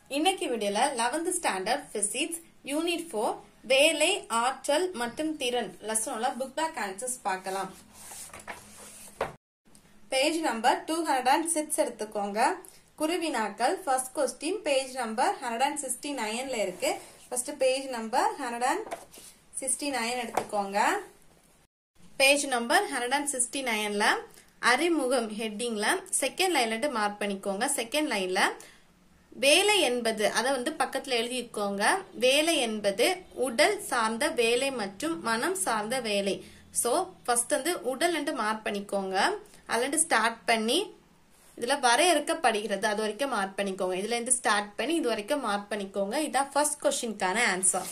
இன்னைக்கு வீடியோல 11th standard physics unit 4 வேலை ஆற்றல் மற்றும் திறன் லெசனோட புக் பேக் ஆன்சர்ஸ் பார்க்கலாம் page number two hundred and six எடுத்துக்கோங்க குருவினாக்கள் first question page number hundred and sixty நைன்ல இருக்கு first page number hundred and sixty nine எடுத்துக்கோங்க page number hundred and sixty நைன்ல அறிமுகம் ஹெட்டிங்ல செகண்ட் லைன்ல மார்க் பண்ணிக்கோங்க செகண்ட் லைன்ல வேலை என்பது அதை வந்து பக்கத்துல எழுதிக்கோங்க வேலை என்பது உடல் சார்ந்த வேலை மற்றும் மனம் சார்ந்த வேலை சோ ஃபர்ஸ்ட் வந்து உடல் என்று மார்க் பண்ணிக்கோங்க அதுல ஸ்டார்ட் பண்ணி இதுல வரையறுக்கப்படுகிறது அது வரைக்கும் மார்க் பண்ணிக்கோங்க இதுல இருந்து ஸ்டார்ட் பண்ணி இது வரைக்கும் மார்க் பண்ணிக்கோங்க இதான் ஃபர்ஸ்ட் கொஸ்டின்கான ஆன்சர்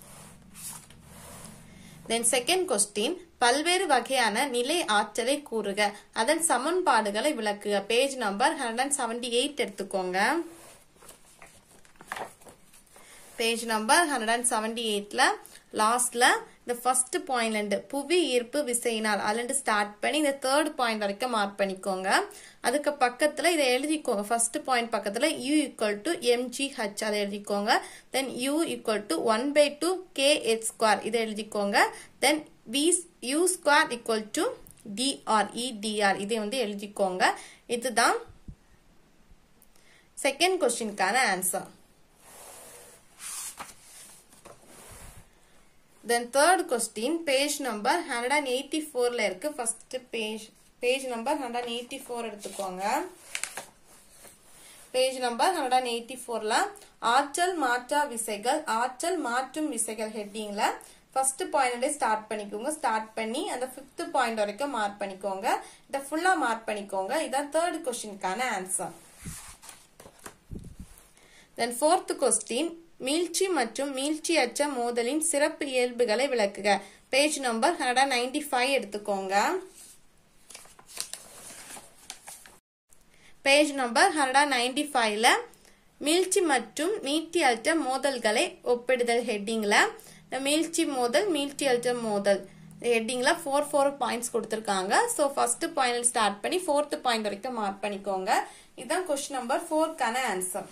தென் செகண்ட் கொஸ்டின் பல்வேறு வகையான நிலை ஆற்றலை கூறுக அதன் சமன்பாடுகளை விளக்குக page number hundred and seventy eight எடுத்துக்கோங்க page number hundred and seventy எயிட்ல லாஸ்ட்ல இந்த ஃபர்ஸ்ட் பாயிண்ட்ல இருந்து புவி ஈர்ப்பு விசையினால் அதுல ஸ்டார்ட் பண்ணி இந்த தேர்ட் பாயிண்ட் வரைக்கும் மார்க் பண்ணிக்கோங்க அதுக்கு பக்கத்துல இதை எழுதிக்கோங்க ஃபர்ஸ்ட் பாயிண்ட் பக்கத்துல யூ ஈக்குவல் டு எம்ஜிஹெச் அதை எழுதிக்கோங்க then U equal to one by two K H square இதை எழுதிக்கோங்க then V U square equal to DR EDR இதை வந்து எழுதிக்கோங்க இதுதான் செகண்ட் கொஸ்டினுக்கான answer then third question page number hundred and eighty ஃபோர்ல இருக்கு first page page number hundred and eighty four எடுத்துக்கோங்க page number hundred and eighty ஃபோர்ல ஆற்றல் மாற்றா விசைகள் ஆற்றல் மாற்றும் விசைகள் ஹெட்டிங்ல ஃபர்ஸ்ட் பாயிண்ட் ஸ்டார்ட் பண்ணிக்கோங்க ஸ்டார்ட் பண்ணி அந்த ஃபிஃப்த் பாயிண்ட் வரைக்கும் மார்க் பண்ணிக்கோங்க இதை ஃபுல்லா மார்க் பண்ணிக்கோங்க இதான் தேர்ட் கொஸ்டினுக்கான ஆன்சர் தென் ஃபோர்த் கொஸ்டின் மீழ்ச்சி மற்றும் மீழ்ச்சியற்ற மோதலின் சிறப்பு இயல்புகளை விளக்குக page number hundred ninety five எடுத்துக்கோங்க பேஜ் நம்பர் ஹண்ட்ரட் நைன்டி ஃபைவ்ல மீழ்ச்சி மற்றும் மீட்சியற்ற மோதல்களை ஒப்பிடுதல் ஹெட்டிங்ல மீழ்ச்சி மோதல் மீழ்ச்சியற்ற மோதல் ஹெட்டிங்ல ஃபோர் ஃபோர் பாயிண்ட்ஸ் கொடுத்துருக்காங்க ஸோ ஃபர்ஸ்ட் பாயிண்ட் ஸ்டார்ட் பண்ணி ஃபோர்த் பாயிண்ட் வரைக்கும் மார்க் பண்ணிக்கோங்க இதுதான் கொஸ்டின் நம்பர் ஃபோர்க்கான ஆன்சர்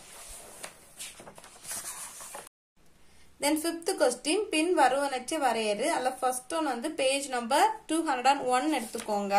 தென் ஃபிஃப்த் கொஸ்டின் பின் வருவனற்ற வரையறு அல்ல ஃபர்ஸ்ட் ஒன் வந்து page number two hundred and one எடுத்துக்கோங்க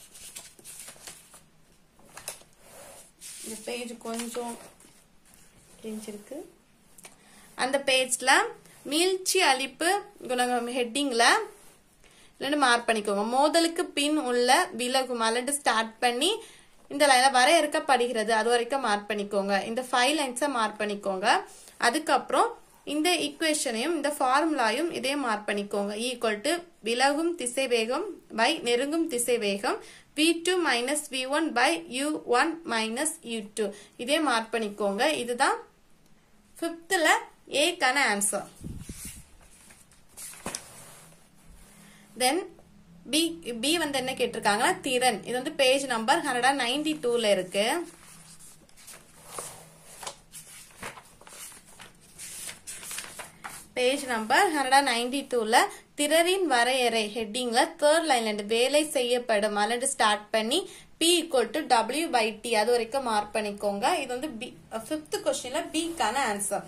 இந்த பேஜ் கொஞ்சம் இருக்கு அந்த பேஜ்ல மீழ்ச்சி அளிப்பு குணகம் ஹெட்டிங்ல இல்லைன்னு மார்க் பண்ணிக்கோங்க மோதலுக்கு பின் உள்ள விலகும் அல்லது ஸ்டார்ட் பண்ணி இந்த லைன்ல வரையறுக்கப்படுகிறது அது வரைக்கும் மார்க் பண்ணிக்கோங்க இந்த ஃபைவ் லைன்ஸை மார்க் பண்ணிக்கோங்க அதுக்கப்புறம் இந்த ஈக்குவேஷனையும் இந்த ஃபார்முலாயும் இதே மார்க் பண்ணிக்கோங்க ஈக்குவல் டு விலகும் திசை வேகம் பை நெருங்கும் திசை வேகம் V two minus V one by U one minus U two இதே மார்க் பண்ணிக்கோங்க இதுதான் ஃபிஃப்த்தில் ஏக்கான ஆன்சர் தென் பி பி வந்து என்ன கேட்டிருக்காங்கன்னா திறன் இது வந்து page number hundred and ninety டூல இருக்கு பேஜ் நம்பர் ஹண்ட்ரட் நைன்டி டூல திறரின் வரையறை ஹெட்டிங்ல தேர்ட் லைன்ல இருந்து வேலை செய்யப்படும் அல்லது ஸ்டார்ட் பண்ணி P equal to W by T அது வரைக்கும் மார்க் பண்ணிக்கோங்க இது வந்து பி ஃபிஃப்த் கொஸ்டின்ல பிக்கான ஆன்சர்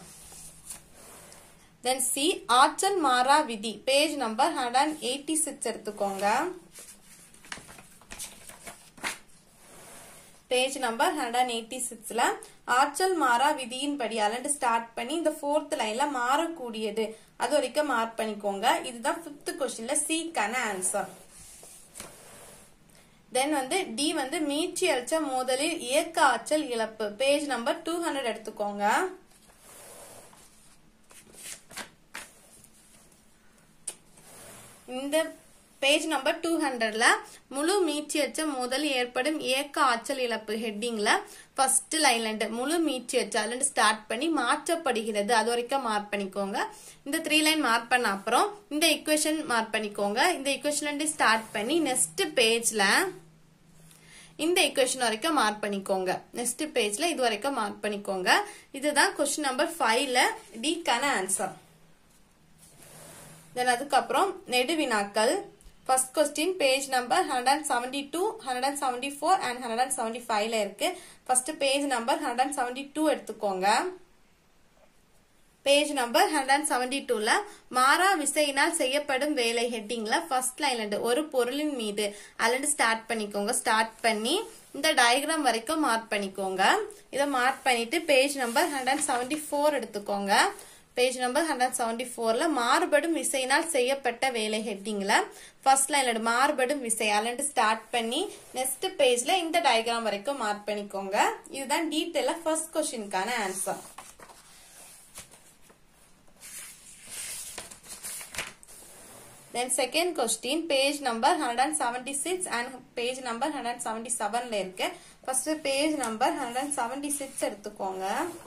தென் சி ஆற்றல் மாறா விதி page number hundred and eighty six எடுத்துக்கோங்க page number hundred and eighty சிக்ஸ்ல ஆற்றல் மாறா விதியின்படி அல்லது ஸ்டார்ட் பண்ணி இந்த ஃபோர்த் லைன்ல மாறக்கூடியது அது வரைக்கும் மார்க் பண்ணிக்கோங்க இதுதான் பிப்த் கொஸ்டின்ல சிக்கான ஆன்சர் தென் வந்து டி வந்து மீட்சி அழிச்ச மோதலில் இயக்க ஆற்றல் இழப்பு பேஜ் நம்பர் டூ ஹண்ட்ரட் எடுத்துக்கோங்க இந்த பேஜ் நம்பர் டூ ஹண்ட்ரட்ல முழு மீட்சியற்ற மோதல் ஏற்படும் இயக்க ஆற்றல் இழப்பு ஹெட்டிங்ல ஃபர்ஸ்ட் லைன்ல இருந்து முழு மீட்சியற்ற அதுல ஸ்டார்ட் பண்ணி மாற்றப்படுகிறது அது வரைக்கும் மார்க் பண்ணிக்கோங்க இந்த த்ரீ லைன் மார்க் பண்ண அப்புறம் இந்த இக்குவேஷன் மார்க் பண்ணிக்கோங்க இந்த இக்குவேஷன்ல இருந்து ஸ்டார்ட் பண்ணி நெக்ஸ்ட் பேஜ்ல இந்த இக்குவேஷன் வரைக்கும் மார்க் பண்ணிக்கோங்க நெக்ஸ்ட் பேஜ்ல இது வரைக்கும் மார்க் பண்ணிக்கோங்க இதுதான் கொஸ்டின் நம்பர் ஃபைவ்ல டிக்கான ஆன்சர் தென் அதுக்கப்புறம் நெடுவினாக்கள் first question page number hundred and seventy two hundred and seventy four and hundred and seventy ஃபைவ்ல இருக்கு first page number hundred and seventy two எடுத்துக்கோங்க பேஜ் நம்பர் ஹண்ட்ரட் செவன்டி டூல மாறா விசையினால் செய்யப்படும் வேலை ஹெட்டிங்ல ஃபர்ஸ்ட் லைன்ல இருந்து ஒரு பொருளின் மீது அல்லது ஸ்டார்ட் பண்ணிக்கோங்க ஸ்டார்ட் பண்ணி இந்த டயக்ராம் வரைக்கும் மார்க் பண்ணிக்கோங்க இதை மார்க் பண்ணிட்டு page number hundred seventy four எடுத்துக்கோங்க பேஜ் நம்பர் ஹண்ட்ரட் செவன்டி ஃபோர்ல மாறுபடும் விசையினால் செய்யப்பட்ட வேலை ஹெட்டிங்ல ஃபர்ஸ்ட் லைன்ல மாறுபடும் விசை அல்லது ஸ்டார்ட் பண்ணி நெக்ஸ்ட் பேஜ்ல இந்த டயக்ராம் வரைக்கும் மார்க் பண்ணிக்கோங்க இதுதான் டீட்டெயிலா ஃபர்ஸ்ட் கொஸ்டினுக்கான answer Then second question, page number 176 and page number 177 ல இருக்கு. First page number 176 எடுத்துக்கோங்க.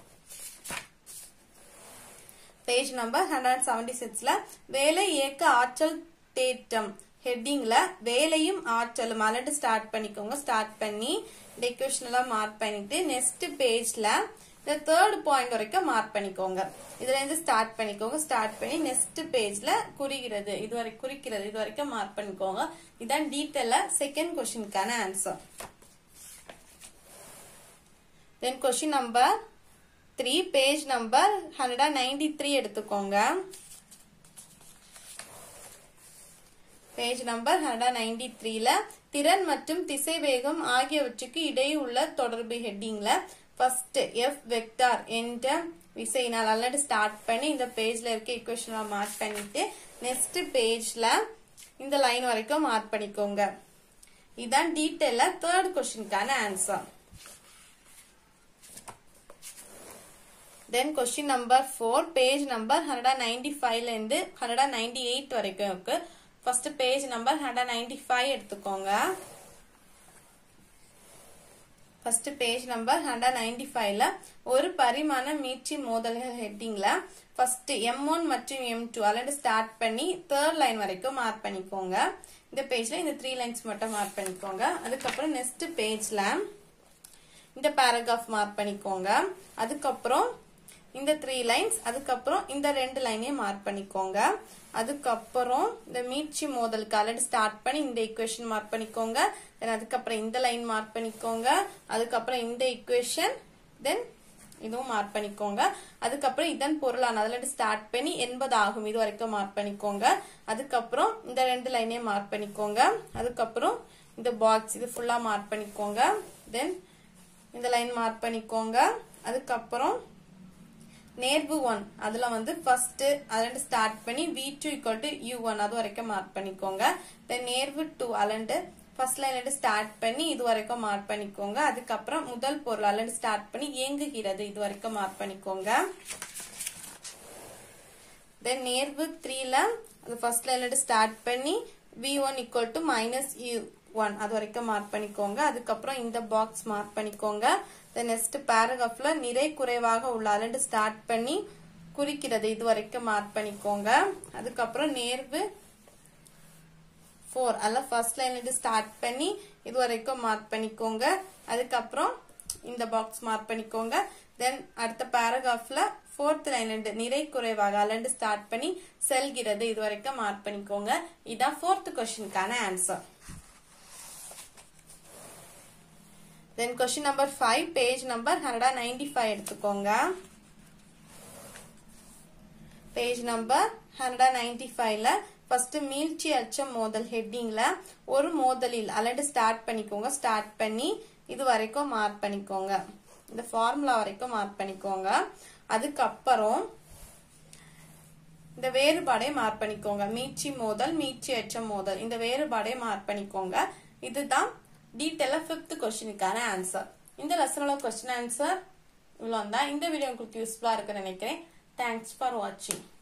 Page number 176 ல வேலை இயக்க ஆற்றல் தேற்றம் ஹெட்டிங்ல வேலையும் ஆற்றலும் அல்லது ஸ்டார்ட் பண்ணிக்கோங்க ஸ்டார்ட் பண்ணி இந்த equation எல்லாம் மார்க் பண்ணிட்டு நெக்ஸ்ட் பேஜ்ல இந்த தேர்ட் பாயிண்ட் வரைக்கும் மார்க் பண்ணிக்கோங்க இதுல இருந்து ஸ்டார்ட் பண்ணிக்கோங்க ஸ்டார்ட் பண்ணி நெக்ஸ்ட் பேஜ்ல குறிக்கிறது இது வரை குறிக்கிறது இது வரைக்கும் மார்க் பண்ணிக்கோங்க இதான் டீட்டெயிலா செகண்ட் கொஸ்டினுக்கான answer then question number three page number hundred ninety three எடுத்துக்கோங்க பேஜ் நம்பர் ஹண்ட்ரட் நைன்டி த்ரீல திறன் மற்றும் திசைவேகம் ஆகியவற்றுக்கு இடையே உள்ள தொடர்பு ஹெட்டிங்ல ஃபர்ஸ்ட் எஃப் வெக்டார் என்ற விசையினால் ஆல்ரெடி ஸ்டார்ட் பண்ணி இந்த பேஜ்ல இருக்க இக்குவேஷன் மார்க் பண்ணிட்டு நெக்ஸ்ட் பேஜ்ல இந்த லைன் வரைக்கும் மார்க் பண்ணிக்கோங்க இதான் டீட்டெயிலா தேர்ட் கொஸ்டினுக்கான answer then question number four page number hundred ninety ஃபைவ்ல இருந்து ஹண்ட்ரட் நைன்டி எயிட் வரைக்கும் இருக்கு first page number hundred ninety five எடுத்துக்கோங்க first page number hundred ninety ஃபைவ்ல ஒரு பரிமாண மீட்சி மோதல்கள் ஹெட்டிங்ல ஃபர்ஸ்ட் எம் ஒன் மற்றும் எம் டூ ஆல்ரெடி ஸ்டார்ட் பண்ணி தேர்ட் லைன் வரைக்கும் மார்க் பண்ணிக்கோங்க இந்த பேஜ்ல இந்த த்ரீ லைன்ஸ் மட்டும் மார்க் பண்ணிக்கோங்க அதுக்கப்புறம் நெக்ஸ்ட் பேஜ்ல இந்த பேராகிராஃப் மார்க் பண்ணிக்கோங்க அதுக்கப்புறம் இந்த த்ரீ லைன்ஸ் அதுக்கப்புறம் இந்த ரெண்டு லைனையும் மார்க் பண்ணிக்கோங்க அதுக்கப்புறம் இந்த மீட்சி மோதலுக்கு ஆல்ரெடி ஸ்டார்ட் பண்ணி இந்த இக்குவேஷன் மார்க் பண்ணிக்கோங்க தென் அதுக்கப்புறம் இந்த லைன் மார்க் பண்ணிக்கோங்க அதுக்கப்புறம் இந்த இக்குவேஷன் தென் இதுவும் மார்க் பண்ணிக்கோங்க அதுக்கப்புறம் இதன் பொருளான அதுல ஸ்டார்ட் பண்ணி எண்பது ஆகும் இது வரைக்கும் மார்க் பண்ணிக்கோங்க அதுக்கப்புறம் இந்த ரெண்டு லைனையும் மார்க் பண்ணிக்கோங்க அதுக்கப்புறம் இந்த பாக்ஸ் இது ஃபுல்லா மார்க் பண்ணிக்கோங்க தென் இந்த லைன் மார்க் பண்ணிக்கோங்க அதுக்கப்புறம் நேர்வு ஒன் அதுல வந்து ஃபர்ஸ்ட் அலண்டு ஸ்டார்ட் பண்ணி V two equal to U one அது வரைக்கும் மார்க் பண்ணிக்கோங்க தென் நேர்வு டூ அலண்டு ஃபர்ஸ்ட் லைன்ல ஸ்டார்ட் பண்ணி இது வரைக்கும் மார்க் பண்ணிக்கோங்க அதுக்கப்புறம் முதல் பொருள் அலண்டு ஸ்டார்ட் பண்ணி இயங்குகிறது இது வரைக்கும் மார்க் பண்ணிக்கோங்க தென் நேர்வு த்ரீல அது ஃபர்ஸ்ட் லைன்ல ஸ்டார்ட் பண்ணி V one equal to minus U one அது வரைக்கும் மார்க் பண்ணிக்கோங்க அதுக்கப்புறம் இந்த பாக்ஸ் மார்க் பண்ணிக்கோங்க தென் நெக்ஸ்ட் பேராகிராஃப்ல நிறை குறைவாக உள்ள அலண்டு ஸ்டார்ட் பண்ணி குறிக்கிறது இது வரைக்கும் மார்க் பண்ணிக்கோங்க அதுக்கப்புறம் நேர்வு ஃபோர் அல்ல ஃபர்ஸ்ட் லைன்ல இருந்து ஸ்டார்ட் பண்ணி இது வரைக்கும் மார்க் பண்ணிக்கோங்க அதுக்கப்புறம் இந்த பாக்ஸ் மார்க் பண்ணிக்கோங்க தென் அடுத்த பேராகிராஃப்ல ஃபோர்த் லைன்ல இருந்து நிறை குறைவாக அல்லண்டு ஸ்டார்ட் பண்ணி செல்கிறது இது வரைக்கும் மார்க் பண்ணிக்கோங்க இதான் ஃபோர்த் கொஸ்டினுக்கான answer then question number five page number hundred ninety five எடுத்துக்கோங்க பேஜ் நம்பர் ஹண்ட்ரட் நைன்டி ஃபைவ்ல ஃபர்ஸ்ட் மீழ்ச்சி அச்சம் மோதல் ஹெட்டிங்ல ஒரு மோதலில் அல்லது ஸ்டார்ட் பண்ணிக்கோங்க ஸ்டார்ட் பண்ணி இது வரைக்கும் மார்க் பண்ணிக்கோங்க இந்த ஃபார்முலா வரைக்கும் மார்க் பண்ணிக்கோங்க அதுக்கப்புறம் இந்த வேறுபாடை மார்க் பண்ணிக்கோங்க மீட்சி மோதல் மீட்சி அச்சம் மோதல் இந்த வேறுபாடை மார்க் பண்ணிக்கோங்க இதுதான் டீட்டெயிலா ஃபிஃப்த் கொஸ்டினுக்கான ஆன்சர் இந்த லெசனோட கொஸ்டின் ஆன்சர் இவ்வளோ தான் இந்த வீடியோ உங்களுக்கு யூஸ்ஃபுல்லா இருக்குன்னு நினைக்கிறேன் தேங்க்ஸ் ஃபார் வாட்சிங்